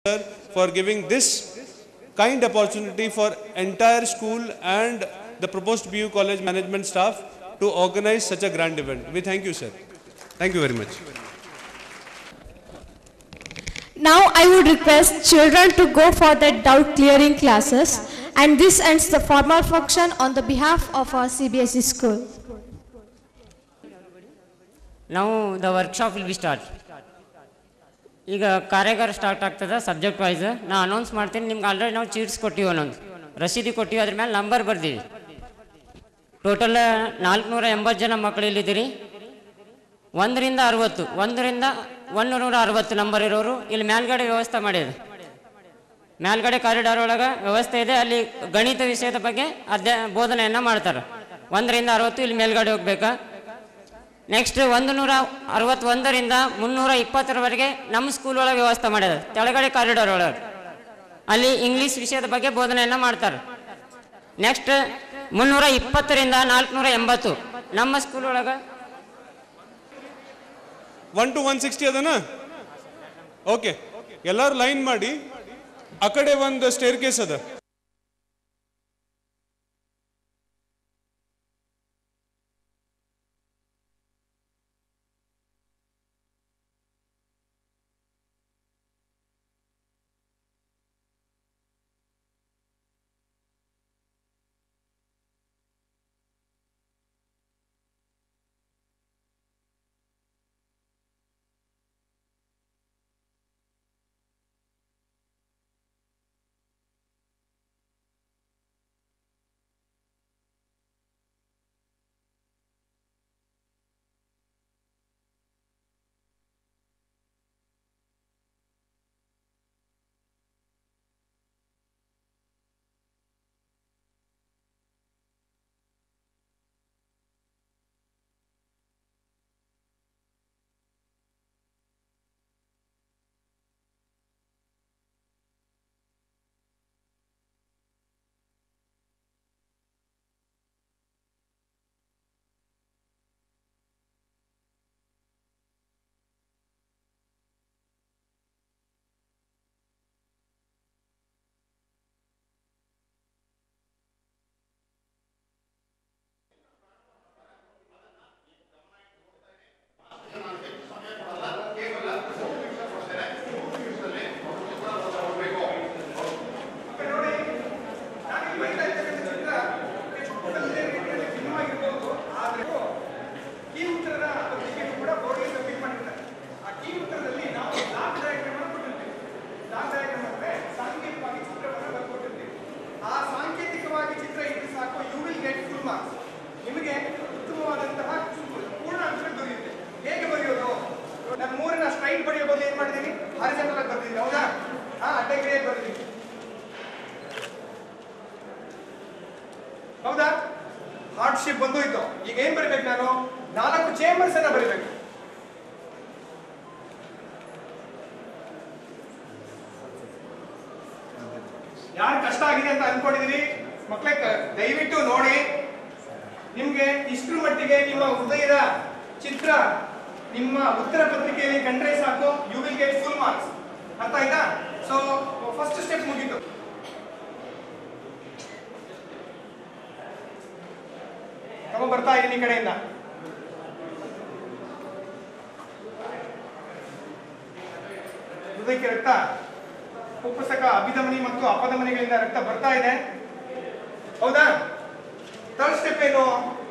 sir for giving this kind opportunity for entire school and the proposed BU college management staff to organize such a grand event. We thank you, sir. Thank you very much. Now I would request children to go for their doubt clearing classes and this ends the formal function on the behalf of our CBSE school. Now the workshop will be start. ಈಗ ಕಾರ್ಯಾಗಾರ start ಆಗ್ತದೆ subject wise ನಾ announce ಮಾಡ್ತೀನಿ ನಿಮ್ಗೆ already ನಾವು cheats ಕೊಟ್ಟಿವಿ ಒಂದೊಂದು ರಸೀದಿ ಕೊಟ್ಟಿವಿ ಅದ್ರ ಮೇಲೆ ನಂಬರ್ ಬರ್ದೀವಿ ಟೋಟಲ್ ನಾಲ್ಕುನೂರ ಎಂಬತ್ತು ಜನ ಮಕ್ಕಳು ಇಲ್ಲಿದ್ದೀರಿ ಒಂದರಿಂದ ಅರವತ್ತು ಒಂದರಿಂದ ಒಂದೂರ ಅರವತ್ತು ನಂಬರ್ ಇರೋರು ಇಲ್ಲಿ ಮೇಲ್ಗಡೆ ವ್ಯವಸ್ಥೆ ಮಾಡಿದೆ ಮೇಲ್ಗಡೆ ಕಾರಿಡಾರ್ ಒಳಗೆ ವ್ಯವಸ್ಥೆ ಇದೆ ಅಲ್ಲಿ ಗಣಿತ ವಿಷಯದ ಬಗ್ಗೆ ಅಧ್ಯ ಬೋಧನೆಯನ್ನು ಮಾಡ್ತಾರೆ ಒಂದರಿಂದ ಅರವತ್ತು ಇಲ್ಲಿ ಮೇಲ್ಗಡೆ ಹೋಗ್ಬೇಕಾ ನೆಕ್ಸ್ಟ್ ಒಂದು ನೂರ ಅರವತ್ತೊಂದರಿಂದ ಮುನ್ನೂರ ಇಪ್ಪತ್ತರವರೆಗೆ ನಮ್ಮ ಸ್ಕೂಲ್ ಒಳಗೆ ವ್ಯವಸ್ಥೆ ಮಾಡಿದೆ ಕೆಳಗಡೆ ಕಾರಿಡಾರ್ ಒಳಗೆ ಅಲ್ಲಿ ಇಂಗ್ಲೀಷ್ ವಿಷಯದ ಬಗ್ಗೆ ಬೋಧನೆಯನ್ನು ಮಾಡ್ತಾರೆ ನೆಕ್ಸ್ಟ್ ಮುನ್ನೂರ ಇಪ್ಪತ್ತರಿಂದ ನಾಲ್ಕುನೂರ ಎಂಬತ್ತು ನಮ್ಮ ಸ್ಕೂಲ್ ಒಳಗೆ ಒನ್ ಟು ಒನ್ ಸಿಕ್ಸ್ಟಿ ಅದನಾ ಓಕೆ ಎಲ್ಲರೂ ಲೈನ್ ಮಾಡಿ ಆ ಕಡೆ ಒಂದು ಸ್ಟೇರ್ ಕೇಸ್ ಅದ ಆ ಸಾಂಕೇತಿಕವಾಗಿ ಚಿತ್ರ ಇಟ್ಟು ಸಾಕು you will get full marks ನಿಮಗೆ ಉತ್ತಮವಾದಂತಹ ಪೂರ್ಣ ಅಂಕ ದೊರೆಯುತ್ತೆ ಹೇಗೆ ಬರೆಯೋದು ನಾನು ಮೂರನ್ನ ಸ್ಟ್ರೈಟ್ ಬರೆಯೋ ಬದಲು ಏನ್ ಮಾಡಿದೀನಿ ಹಾರಿಜೆಂಟಲ್ ಆಗಿ ಬರ್ದಿದ್ದೀನಿ ಹೌದಾ ಹಾ ಅಡ್ಡಗಿರಿಯಾಗಿ ಬರ್ದಿದ್ದೀನಿ ಹೌದಾ ಹಾರ್ಡ್ಶಿಪ್ ಬಂದೋಯ್ತು ಈಗ ಏನ್ ಬರಿಬೇಕು ನಾನು ನಾಲ್ಕು ಚೇಂಬರ್ಸ್ ಅನ್ನ ಬರಿಬೇಕು ಯಾರು ಕಷ್ಟ ಆಗಿದೆ ಅಂತ ಅನ್ಕೊಂಡಿದೀರಿ ಮಕ್ಕಳೇ ಕ- ದಯವಿಟ್ಟು ನೋಡಿ ನಿಮ್ಗೆ ಇಷ್ಟರ ಮಟ್ಟಿಗೆ ನಿಮ್ಮ ಹೃದಯದ ಚಿತ್ರ ನಿಮ್ಮ ಉತ್ತರ ಪತ್ರಿಕೆಯಲ್ಲಿ ಕಂಡ್ರೆ ಸಾಕು you will get full marks ಅರ್ಥ ಆಯ್ತಾ ಸೊ ಫಸ್ಟ್ ಸ್ಟೆಪ್ ಮುಗೀತು ತಗೊಂಡ್ ಬರ್ತಾ ಇದ್ದೀನಿ ಈ ಕಡೆಯಿಂದ ಹೃದಯಕ್ಕೆ ರಕ್ತ ಉಪಸಕ ಅಭಿಧಮನಿ ಮತ್ತು ಅಪಧಮನಿಗಳಿಂದ ರಕ್ತ ಬರ್ತಾ ಇದೆ ಹೌದಾ ಥರ್ಡ್ ಸ್ಟೆಪ್ ಏನು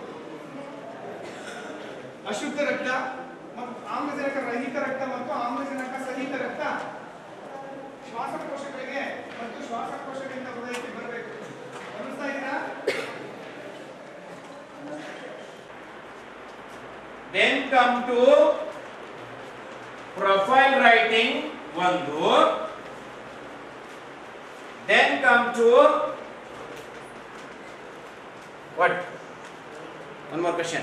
ಅಶುದ್ಧ ರಕ್ತ ಮತ್ತು ಆಮ್ಲಜನಕ ರಹಿತ ರಕ್ತ ಮತ್ತು ಆಮ್ಲಜನಕ ಸಹಿತ ರಕ್ತ ಶ್ವಾಸಕೋಶಗಳಿಗೆ ಮತ್ತು ಶ್ವಾಸಕೋಶಗಳಿಂದ ಹೃದಯಕ್ಕೆ ಬರಬೇಕು ಗಮನಿಸ್ತಾ ಇದ್ದೀರಾ then come to profile writing ಒಂದು then come to what one more question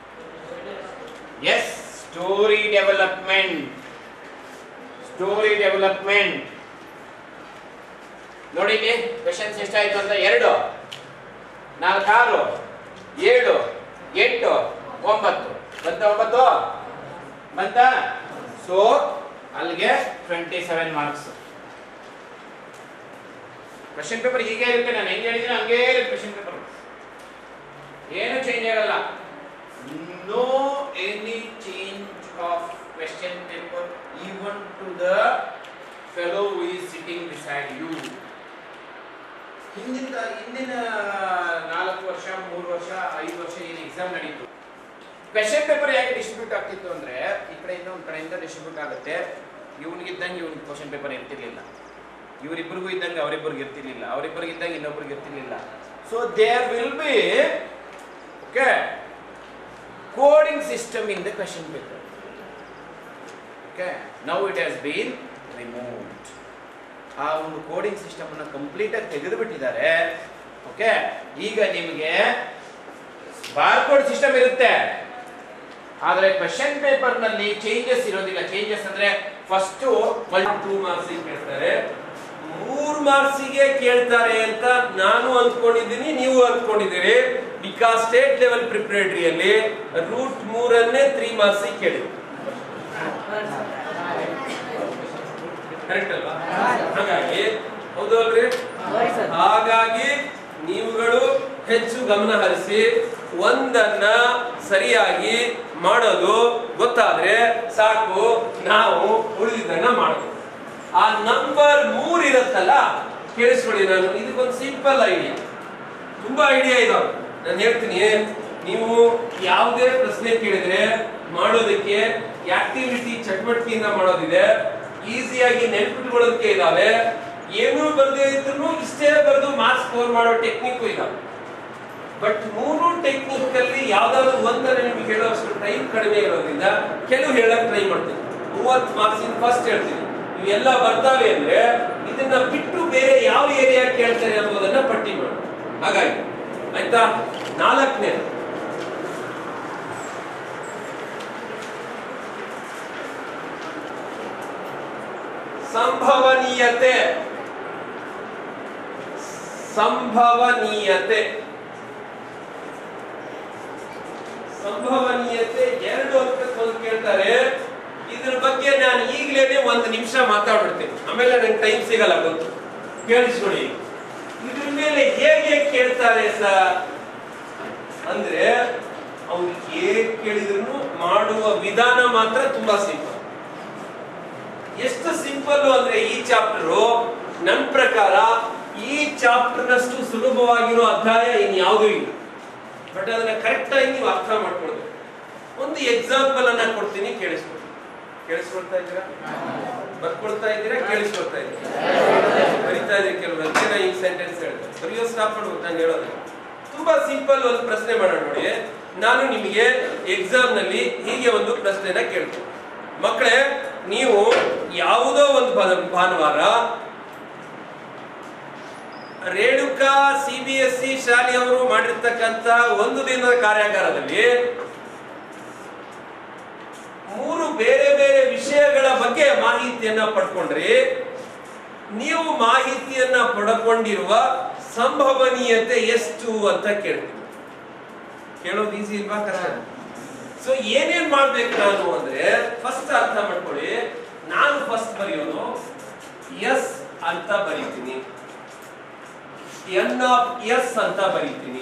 yes story development story development ನೋಡಿ ಇಲ್ಲಿ ಕ್ವೆಶನ್ಸ್ ಎಷ್ಟಾಯ್ತು ಅಂತ ಎರಡು ನಾಲ್ಕಾರು ಏಳು ಎಂಟು ಒಂಬತ್ತು ಬಂತ ಒಂಬತ್ತು ಬಂತ ಸೊ ಅಲ್ಲಿಗೆ twenty seven marks question paper ಹೀಗೆ ಇರುತ್ತೆ ನಾನು ಹೆಂಗೆ ಹೇಳಿದ್ರೆ ಹಂಗೇ ಇರುತ್ತೆ ಕ್ವಶನ್ ಪೇಪರ್ ಏನು ಚೇಂಜ್ ಆಗಲ್ಲ no any change of question paper even to the fellow is sitting beside you ಹಿಂದಿನ ಹಿಂದಿನ ನಾಲ್ಕು ವರ್ಷ ಮೂರು ವರ್ಷ ಐದು ವರ್ಷ ಏನು ಎಕ್ಸಾಮ್ ನಡೀತು ಕ್ವೆಶನ್ ಪೇಪರ್ ಯಾಕೆ ಡಿಸ್ಟ್ರಿಬ್ಯೂಟ್ ಆಗ್ತಿತ್ತು ಅಂದ್ರೆ ಈ ಕಡೆಯಿಂದ ಒಂದು ಕಡೆಯಿಂದ ಡಿಸ್ಟ್ರಿಬ್ಯೂಟ್ ಆಗುತ್ತೆ ಇವನಿಗಿದ್ದಂಗೆ ಇವನಿಗೆ ಕ್ವಶನ್ ಪೇಪರ್ ಇರ್ತಿರ್ಲಿಲ್ಲ ಇವರಿಬ್ಬರಿಗೂ ಇದ್ದಂಗೆ ಅವರಿಬ್ಬರಿಗೆ ಇರ್ತಿರ್ಲಿಲ್ಲ ಅವರಿಬ್ಬರಿಗೆ ಇದ್ದಂಗೆ ಇನ್ನೊಬ್ರಿಗೆ ಇರ್ತಿರ್ಲಿಲ್ಲ so there will be okay coding system in the question paper okay now it has been removed ಆ ಒಂದು ಕೋಡಿಂಗ್ ಸಿಸ್ಟಮ್ ಅನ್ನ ಕಂಪ್ಲೀಟ್ ಆಗಿ ತೆಗೆದು ಬಿಟ್ಟಿದ್ದಾರೆ ಓಕೆ ಈಗ ನಿಮಗೆ ಬಾರ್ಕೋಡ್ ಸಿಸ್ಟಮ್ ಇರುತ್ತೆ ಆದರೆ ಕ್ವೆಶನ್ ಪೇಪರ್ ನಲ್ಲಿ ಚೇಂಜಸ್ ಇರೋದಿಲ್ಲ ಚೇಂಜಸ್ ಅಂದ್ರೆ ಫಸ್ಟ್ ಟೂ ಮಾರ್ಕ್ಸಿಗೆ ಕೇಳ್ತಾರೆ ಮೂರ್ ಮಾರ್ಕ್ಸಿಗೆ ಕೇಳ್ತಾರೆ ಅಂತ ನಾನು ಅಂದ್ಕೊಂಡಿದ್ದೀನಿ ನೀವು ಅಂದ್ಕೊಂಡಿದ್ದೀರಿ ಬಿಕಾಸ್ ಸ್ಟೇಟ್ ಲೆವೆಲ್ ಪ್ರಿಪರೇಟರಿಯಲ್ಲಿ ರೂಟ್ ಮೂರನ್ನೇ ತ್ರೀ ಮಾರ್ಕ್ಸಿಗೆ ಕೇಳಿದ್ರು ಕರೆಕ್ಟ್ ಅಲ್ವಾ ಹಾಗಾಗಿ ಹೌದು ಅಲ್ರಿ ಹಾಗಾಗಿ ನೀವುಗಳು ಹೆಚ್ಚು ಗಮನ ಹರಿಸಿ ಒಂದನ್ನ ಸರಿಯಾಗಿ ಮಾಡೋದು ಗೊತ್ತಾದ್ರೆ ಸಾಕು ನಾವು ಉಳಿದಿದ್ದನ್ನ ಮಾಡೋದು ಆ ನಂಬರ್ ಮೂರ್ ಇರುತ್ತಲ್ಲ ಕೇಳಿಸ್ಕೊಳ್ಳಿ ನಾನು ಇದಕ್ಕೊಂದು ಸಿಂಪಲ್ ಐಡಿಯಾ ತುಂಬಾ ಐಡಿಯಾ ಇದಾವೆ ನಾನು ಹೇಳ್ತೀನಿ ನೀವು ಯಾವುದೇ ಪ್ರಶ್ನೆ ಕೇಳಿದ್ರೆ ಮಾಡೋದಕ್ಕೆ ಆಕ್ಟಿವಿಟಿ ಚಟುವಟಿಕೆಯಿಂದ ಮಾಡೋದಿದೆ ಈಸಿಯಾಗಿ ನೆನ್ಪಿಟ್ಕೊಳ್ಳೋದಕ್ಕೆ ಇದಾವೆ ಏನೂ ಬರ್ದೇ ಇದ್ರು ಇಷ್ಟೇ ಬರೆದು ಮಾರ್ಕ್ಸ್ ಸ್ಕೋರ್ ಮಾಡೋ ಟೆಕ್ನಿಕ್ ಇದಾವೆ ಬಟ್ ಮೂರು ಟೆಕ್ನಿಕ್ ಅಲ್ಲಿ ಯಾವ್ದಾದ್ರು ಒಂದನ್ನ ನಿಮ್ಗೆ ಹೇಳೋಷ್ಟು ಟೈಮ್ ಕಡಿಮೆ ಇರೋದ್ರಿಂದ ಕೆಲವು ಹೇಳಕ್ ಟ್ರೈ ಮಾಡ್ತೀನಿ ಮೂವತ್ತು ಮಾರ್ಕ್ಸ್ ಫಸ್ಟ್ ಹೇಳ್ತೀನಿ ಇವೆಲ್ಲ ಬರ್ತಾವೆ ಅಂದ್ರೆ ಇದನ್ನ ಬಿಟ್ಟು ಬೇರೆ ಯಾವ ಏರಿಯಾ ಕೇಳ್ತಾರೆ ಅನ್ನೋದನ್ನ ಪಟ್ಟಿ ಮಾಡಿ ಹಾಗಾಗಿ ಆಯ್ತಾ ನಾಲ್ಕನೇ ಸಂಭವನೀಯತೆ ಸಂಭವನೀಯತೆ ಸಂಭವನೀಯತೆ ಎರಡು ಅಂತಕ್ಕೆ ಒಂದು ಕೇಳ್ತಾರೆ ಇದ್ರ ಬಗ್ಗೆ ನಾನು ಈಗಲೇ ಒಂದು ನಿಮಿಷ ಮಾತಾಡ್ಬಿಡ್ತೀನಿ ಆಮೇಲೆ ನಂಗೆ ಟೈಮ್ ಸಿಗಲ್ಲ ಗೊತ್ತು ಕೇಳಿಸ್ಕೊಳ್ಳಿ ಇದ್ರ ಮೇಲೆ ಹೇಗೆ ಕೇಳ್ತಾರೆ ಸರ್ ಅಂದ್ರೆ ಅವ್ರು ಹೇಗೆ ಕೇಳಿದ್ರು ಮಾಡುವ ವಿಧಾನ ಮಾತ್ರ ತುಂಬಾ ಸಿಂಪಲ್ ಎಷ್ಟು ಸಿಂಪಲ್ ಅಂದ್ರೆ ಈ ಚಾಪ್ಟರ್ ನನ್ನ ಪ್ರಕಾರ ಈ ಚಾಪ್ಟರ್ ನಷ್ಟು ಸುಲಭವಾಗಿರೋ ಅಧ್ಯಾಯ ಇನ್ ಯಾವುದೂ ಇಲ್ಲ ಬಟ್ ಅದನ್ನ ಕರೆಕ್ಟ್ ಆಗಿ ನೀವು ಅರ್ಥ ಮಾಡ್ಕೊಳ್ಬೇಕು ಒಂದು ಎಕ್ಸಾಂಪಲ್ ಅನ್ನ ಕೊಡ್ತೀನಿ ಕೇಳಿಸ್ಕೊಳ್ಳಿ ಕೇಳಿಸ್ಕೊಳ್ತಾ ಇದ್ದೀರಾ ಬರ್ಕೊಳ್ತಾ ಇದ್ದೀರಾ ಕೇಳಿಸ್ಕೊಳ್ತಾ ಇದ್ದೀರಾ ಬರಿತಾ ಇದ್ದೀರಿ ಕೆಲವರು ಅದಕ್ಕೆ ನಾನು ಈ ಸೆಂಟೆನ್ಸ್ ಹೇಳ್ತೇನೆ ಬರೆಯೋ ಸ್ಟಾಪ್ ಮಾಡ್ಬೇಕು ನಾನು ಹೇಳೋದು ತುಂಬಾ ಸಿಂಪಲ್ ಒಂದು ಪ್ರಶ್ನೆ ಮಾಡೋಣ ನೋಡಿ ನಾನು ನಿಮಗೆ ಎಕ್ಸಾಮ್ ನಲ್ಲಿ ಹೀಗೆ ಒಂದು ಪ್ರಶ್ನೆನ ಕೇಳ್ತೀನಿ ಮಕ್ಕಳೇ ನೀವು ಯಾವುದೋ ಒಂದು ಭಾ- ಭಾನುವಾರ Renuka C B S C ಶಾಲೆಯವರು ಮಾಡಿರ್ತಕ್ಕಂತ ಒಂದು ದಿನದ ಕಾರ್ಯಾಗಾರದಲ್ಲಿ ಮೂರು ಬೇರೆ ಬೇರೆ ವಿಷಯಗಳ ಬಗ್ಗೆ ಮಾಹಿತಿಯನ್ನ ಪಡ್ಕೊಂಡ್ರಿ ನೀವು ಮಾಹಿತಿಯನ್ನ ಪಡ್ಕೊಂಡಿರುವ ಸಂಭವನೀಯತೆ ಎಷ್ಟು ಅಂತ ಕೇಳ್ತೀವಿ ಕೇಳೋದು ಈಸಿ ಇಲ್ವಾ ಕಷ್ಟ ಸೊ ಏನೇನ್ ಮಾಡ್ಬೇಕು ನಾನು ಅಂದ್ರೆ ಫಸ್ಟ್ ಅರ್ಥ ಮಾಡ್ಕೊಳ್ಳಿ ನಾನು ಫಸ್ಟ್ ಬರೆಯೋದು ಎಸ್ ಅಂತ ಬರೀತೀನಿ ಎನ್ ಆಫ್ ಎಸ್ ಅಂತ ಬರೀತೀನಿ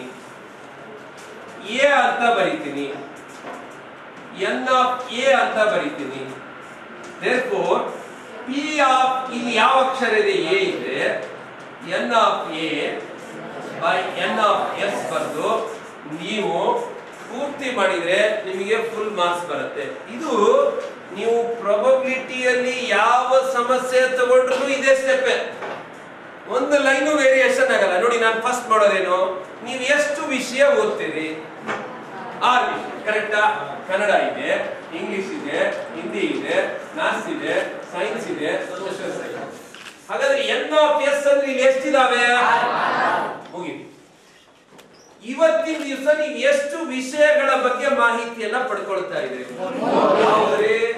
ಎ ಅಂತ ಬರೀತೀನಿ ಎನ್ ಆಫ್ ಎ ಅಂತ ಬರೀತೀನಿ therefore ಪಿ ಆಫ್ ಇಲ್ಲಿ ಯಾವ ಅಕ್ಷರ ಇದೆ ಎ ಇದೆ N of A by N of S ಬರೆದು ನೀವು ಪೂರ್ತಿ ಮಾಡಿದ್ರೆ ನಿಮಗೆ ಫುಲ್ ಮಾರ್ಕ್ಸ್ ಬರುತ್ತೆ ಇದು ನೀವು ಪ್ರೊಬಬಿಲಿಟಿಯಲ್ಲಿ ಯಾವ ಸಮಸ್ಯೆ ತಗೊಂಡ್ರು ಇದೇ ಸ್ಟೆಪ್ ಒಂದು ಲೈನು ವೇರಿಯೇಷನ್ ಆಗಲ್ಲ ನೋಡಿ ನಾನು ಫಸ್ಟ್ ಮಾಡೋದೇನು ನೀವು ಎಷ್ಟು ವಿಷಯ ಓದ್ತೀರಿ ಆರು ವಿಷಯ ಕರೆಕ್ಟಾ ಕನ್ನಡ ಇದೆ ಇಂಗ್ಲಿಷ್ ಇದೆ ಹಿಂದಿ ಇದೆ ಮ್ಯಾಥ್ಸ್ ಇದೆ ಸೈನ್ಸ್ ಇದೆ ಸೋಷಿಯಲ್ ಸೈನ್ಸ್ ಹಾಗಾದ್ರೆ ಎನ್ ಆಫ್ ಎಸ್ ಅಂದ್ರೆ ಇಲ್ಲಿ ಎಷ್ಟಿದಾವೆ ಮುಗಿ ಇವತ್ತಿನ ದಿವಸ ನೀವು ಎಷ್ಟು ವಿಷಯಗಳ ಬಗ್ಗೆ ಮಾಹಿತಿಯನ್ನ ಪಡ್ಕೊಳ್ತಾ ಇದ್ದೀರಿ ಹೌದ್ರಿ